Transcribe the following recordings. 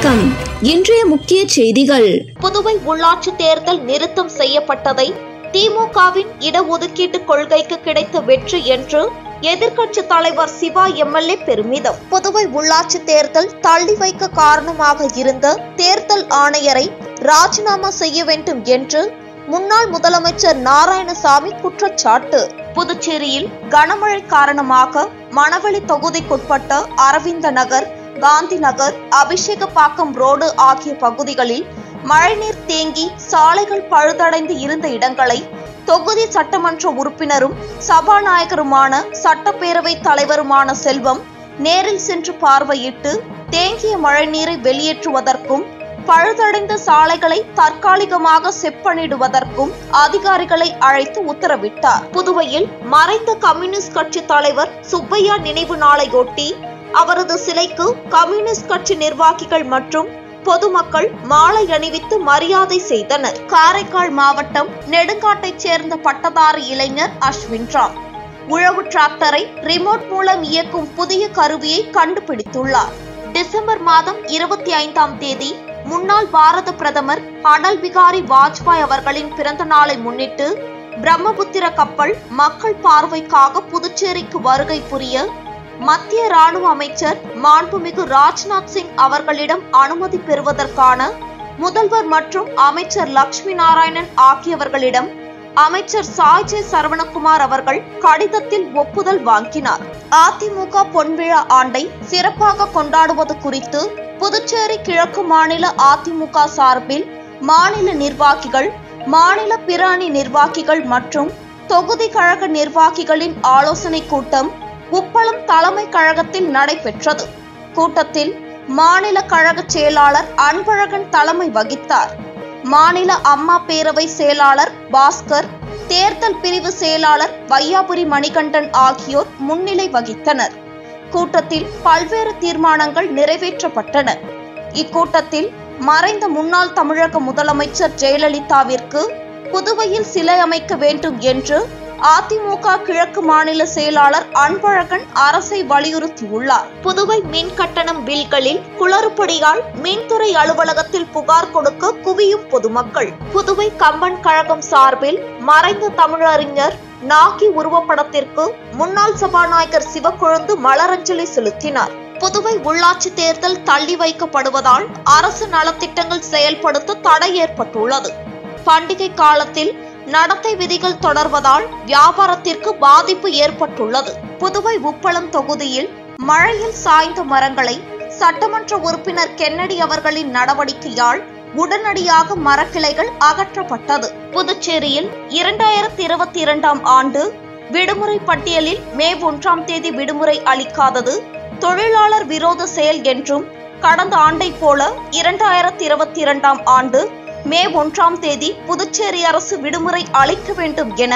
வணக்கம் இன்றைய முக்கிய செய்திகள் புதுவை உள்ளாட்சி தேர்தல் நிறுத்தம் செய்யப்பட்டதை திமுகவின் இடஒதுக்கீட்டு கொள்கைக்கு கிடைத்த வெற்றி என்று எதிர்க்கட்சி தலைவர் சிவா எம்எல்ஏ பெருமிதம் புதுவை உள்ளாட்சி தேர்தல் தள்ளி வைக்க காரணமாக இருந்த தேர்தல் ஆணையரை ராஜினாமா செய்ய வேண்டும் என்று முன்னாள் முதலமைச்சர் நாராயணசாமி குற்றச்சாட்டு புதுச்சேரியில் கனமழை காரணமாக மணவெளி தொகுதிக்குட்பட்ட அரவிந்த நகர் காந்தி நகர் அபிஷேகப்பாக்கம் ரோடு ஆகிய பகுதிகளில் மழைநீர் தேங்கி சாலைகள் பழுதடைந்து இருந்த இடங்களை தொகுதி சட்டமன்ற உறுப்பினரும் சபாநாயகருமான சட்டப்பேரவை தலைவருமான செல்வம் நேரில் சென்று பார்வையிட்டு தேங்கிய மழைநீரை வெளியேற்றுவதற்கும் பழுதடைந்த சாலைகளை தற்காலிகமாக செப்பனிடுவதற்கும் அதிகாரிகளை அழைத்து உத்தரவிட்டார் புதுவையில் மறைந்த கம்யூனிஸ்ட் கட்சி தலைவர் சுப்பையா நினைவு நாளையொட்டி அவரது சிலைக்கு கம்யூனிஸ்ட் கட்சி நிர்வாகிகள் மற்றும் பொதுமக்கள் மாலை அணிவித்து மரியாதை செய்தனர் காரைக்கால் மாவட்டம் நெடுங்காட்டைச் சேர்ந்த பட்டதாரி இளைஞர் அஸ்வின் ராம் உழவு டிராக்டரை ரிமோட் மூலம் இயக்கும் புதிய கருவியை கண்டுபிடித்துள்ளார் டிசம்பர் மாதம் இருபத்தி ஐந்தாம் தேதி முன்னாள் பாரத பிரதமர் அடல் பிகாரி வாஜ்பாய் அவர்களின் பிறந்த நாளை முன்னிட்டு பிரம்மபுத்திர கப்பல் மக்கள் பார்வைக்காக புதுச்சேரிக்கு வருகை புரிய மத்திய ராணுவ அமைச்சர் மாண்புமிகு ராஜ்நாத் சிங் அவர்களிடம் அனுமதி பெறுவதற்கான முதல்வர் மற்றும் அமைச்சர் லட்சுமி நாராயணன் ஆகியவர்களிடம் அமைச்சர் சாய்ஜே சரவணகுமார் அவர்கள் கடிதத்தில் ஒப்புதல் வாங்கினார் அதிமுக பொன்விழா ஆண்டை சிறப்பாக கொண்டாடுவது குறித்து புதுச்சேரி கிழக்கு மாநில அதிமுக சார்பில் மாநில நிர்வாகிகள் மாநில பிராணி நிர்வாகிகள் மற்றும் தொகுதி கழக நிர்வாகிகளின் ஆலோசனை கூட்டம் உப்பளம் தலைமை கழகத்தில் நடைபெற்றது கூட்டத்தில் மாநில கழக செயலாளர் அன்பழகன் தலைமை வகித்தார் மாநில அம்மா பேரவை செயலாளர் பாஸ்கர் தேர்தல் பிரிவு செயலாளர் வையாபுரி மணிகண்டன் ஆகியோர் முன்னிலை வகித்தனர் கூட்டத்தில் பல்வேறு தீர்மானங்கள் நிறைவேற்றப்பட்டன இக்கூட்டத்தில் மறைந்த முன்னாள் தமிழக முதலமைச்சர் ஜெயலலிதாவிற்கு புதுவையில் சிலை அமைக்க வேண்டும் என்று அதிமுக கிழக்கு மாநில செயலாளர் அன்பழகன் அரசை வலியுறுத்தியுள்ளார் புதுவை மின் கட்டணம் பில்களில் குளறுபடியால் மின்துறை அலுவலகத்தில் புகார் கொடுக்க குவியும் பொதுமக்கள் புதுவை கம்பன் கழகம் சார்பில் மறைந்த தமிழறிஞர் நாகி உருவப்படத்திற்கு முன்னாள் சபாநாயகர் சிவக்கொழுந்து மலரஞ்சலி செலுத்தினார் புதுவை உள்ளாட்சி தேர்தல் தள்ளி வைக்கப்படுவதால் அரசு நலத்திட்டங்கள் செயல்படுத்த தடை ஏற்பட்டுள்ளது பண்டிகை காலத்தில் நடத்தை விதிகள் தொடர்வதால் வியாபாரத்திற்கு பாதிப்பு ஏற்பட்டுள்ளது புதுவை உப்பளம் தொகுதியில் மழையில் சாய்ந்த மரங்களை சட்டமன்ற உறுப்பினர் கென்னடி அவர்களின் நடவடிக்கையால் உடனடியாக மரக்கிளைகள் அகற்றப்பட்டது புதுச்சேரியில் இரண்டாயிரத்தி இருபத்தி இரண்டாம் ஆண்டு விடுமுறை பட்டியலில் மே ஒன்றாம் தேதி விடுமுறை அளிக்காதது தொழிலாளர் விரோத செயல் என்றும் கடந்த ஆண்டை போல இரண்டாயிரத்தி இருபத்தி இரண்டாம் ஆண்டு மே ஒன்றாம் தேதி புதுச்சேரி அரசு விடுமுறை அளிக்க வேண்டும் என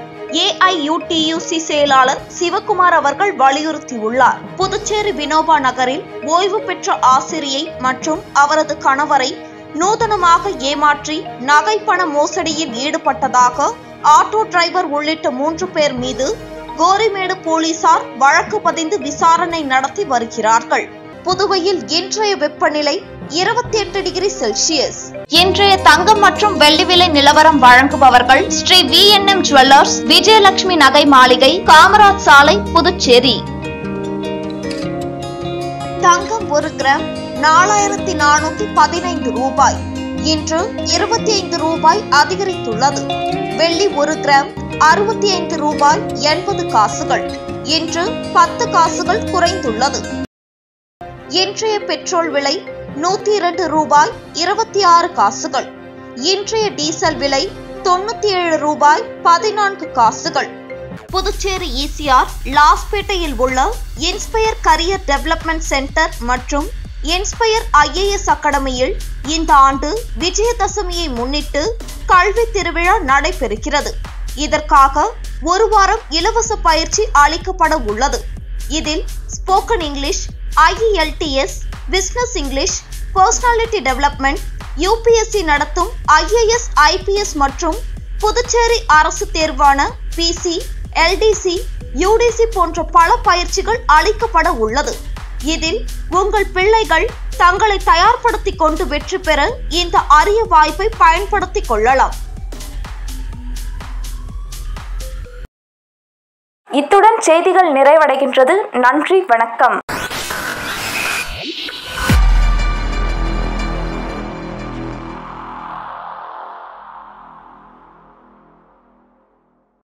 ஏஐயுடியூசி செயலாளர் சிவகுமார் அவர்கள் வலியுறுத்தியுள்ளார் புதுச்சேரி வினோபா நகரில் ஓய்வு பெற்ற ஆசிரியை மற்றும் அவரது கணவரை நூதனமாக ஏமாற்றி நகை பண மோசடியில் ஈடுபட்டதாக ஆட்டோ டிரைவர் உள்ளிட்ட மூன்று பேர் மீது கோரிமேடு போலீசார் வழக்கு பதிந்து விசாரணை நடத்தி வருகிறார்கள் புதுவையில் இன்றைய வெப்பநிலை இருபத்தி எட்டு டிகிரி செல்சியஸ் இன்றைய தங்கம் மற்றும் வெள்ளி விலை நிலவரம் வழங்குபவர்கள் Sri V N M jewellers Vijayalakshmi நகை மாளிகை காமராஜ் சாலை புதுச்சேரி தங்கம் ஒரு கிராம் நாலாயிரத்தி நானூத்தி பதினைந்து ரூபாய் இன்று இருபத்தி ஐந்து ரூபாய் அதிகரித்துள்ளது வெள்ளி ஒரு கிராம் அறுபத்தி ஐந்து ரூபாய் எண்பது காசுகள் இன்று பத்து காசுகள் குறைந்துள்ளது இன்றைய பெட்ரோல் விலை நூத்தி இரண்டு ரூபாய் இருபத்தி ஆறு காசுகள் இன்றைய டீசல் விலை தொண்ணூத்தி ஏழு ரூபாய் பதினான்கு காசுகள் புதுச்சேரி ஈசிஆர் லாஸ்பேட்டையில் உள்ள இன்ஸ்பயர் கரியர் டெவலப்மெண்ட் சென்டர் மற்றும் இன்ஸ்பயர் ஐஏஎஸ் அகாடமியில் இந்த ஆண்டு விஜயதசமியை முன்னிட்டு கல்வி திருவிழா நடைபெறுகிறது இதற்காக ஒரு வாரம் இலவச பயிற்சி அளிக்கப்பட உள்ளது இதில் spoken English IELTS business English personality development UPSC நடத்தும் ஐஏஎஸ் ஐபிஎஸ் மற்றும் புதுச்சேரி அரசு தேர்வான பிசி எல்டிசி யூடிசி போன்ற பல பயிற்சிகள் அளிக்கப்பட உள்ளது இதில் உங்கள் பிள்ளைகள் தங்களை தயார்படுத்திக் கொண்டு வெற்றி பெற இந்த அரிய வாய்ப்பை பயன்படுத்திக் கொள்ளலாம் இத்துடன் செய்திகள் நிறைவடைகின்றது நன்றி வணக்கம்